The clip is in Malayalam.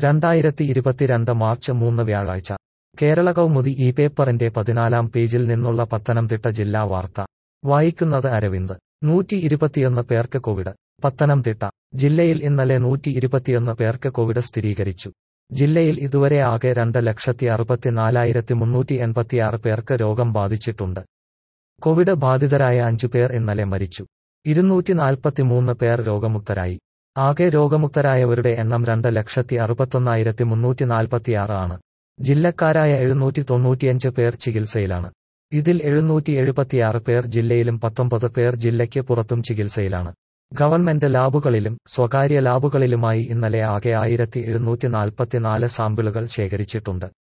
രണ്ടായിരത്തി ഇരുപത്തിരണ്ട് മാർച്ച് മൂന്ന് വ്യാഴാഴ്ച കേരള കൗമുദി ഈ പേപ്പറിന്റെ പതിനാലാം പേജിൽ നിന്നുള്ള പത്തനംതിട്ട ജില്ലാ വാർത്ത വായിക്കുന്നത് അരവിന്ദ് നൂറ്റി ഇരുപത്തിയൊന്ന് പേർക്ക് കോവിഡ് പത്തനംതിട്ട ജില്ലയിൽ ഇന്നലെ നൂറ്റി ഇരുപത്തിയൊന്ന് പേർക്ക് കോവിഡ് സ്ഥിരീകരിച്ചു ജില്ലയിൽ ഇതുവരെ ആകെ രണ്ട് ലക്ഷത്തി അറുപത്തിനാലായിരത്തി മുന്നൂറ്റി എൺപത്തിയാറ് പേർക്ക് രോഗം ബാധിച്ചിട്ടുണ്ട് കോവിഡ് ബാധിതരായ അഞ്ചു പേർ ഇന്നലെ മരിച്ചു ഇരുന്നൂറ്റി നാൽപ്പത്തിമൂന്ന് പേർ രോഗമുക്തരായി ആകെ രോഗമുക്തരായവരുടെ എണ്ണം രണ്ട് ലക്ഷത്തി അറുപത്തൊന്നായിരത്തി മുന്നൂറ്റി നാൽപ്പത്തിയാറ് ആണ് ജില്ലക്കാരായ എഴുന്നൂറ്റി തൊണ്ണൂറ്റിയഞ്ച് പേർ ചികിത്സയിലാണ് ഇതിൽ എഴുന്നൂറ്റി എഴുപത്തിയാറ് പേർ ജില്ലയിലും പത്തൊമ്പത് പേർ ജില്ലയ്ക്ക് പുറത്തും ചികിത്സയിലാണ് ഗവൺമെന്റ് ലാബുകളിലും സ്വകാര്യ ലാബുകളിലുമായി ഇന്നലെ ആകെ ആയിരത്തി എഴുന്നൂറ്റി നാൽപ്പത്തിനാല് സാമ്പിളുകൾ ശേഖരിച്ചിട്ടുണ്ട്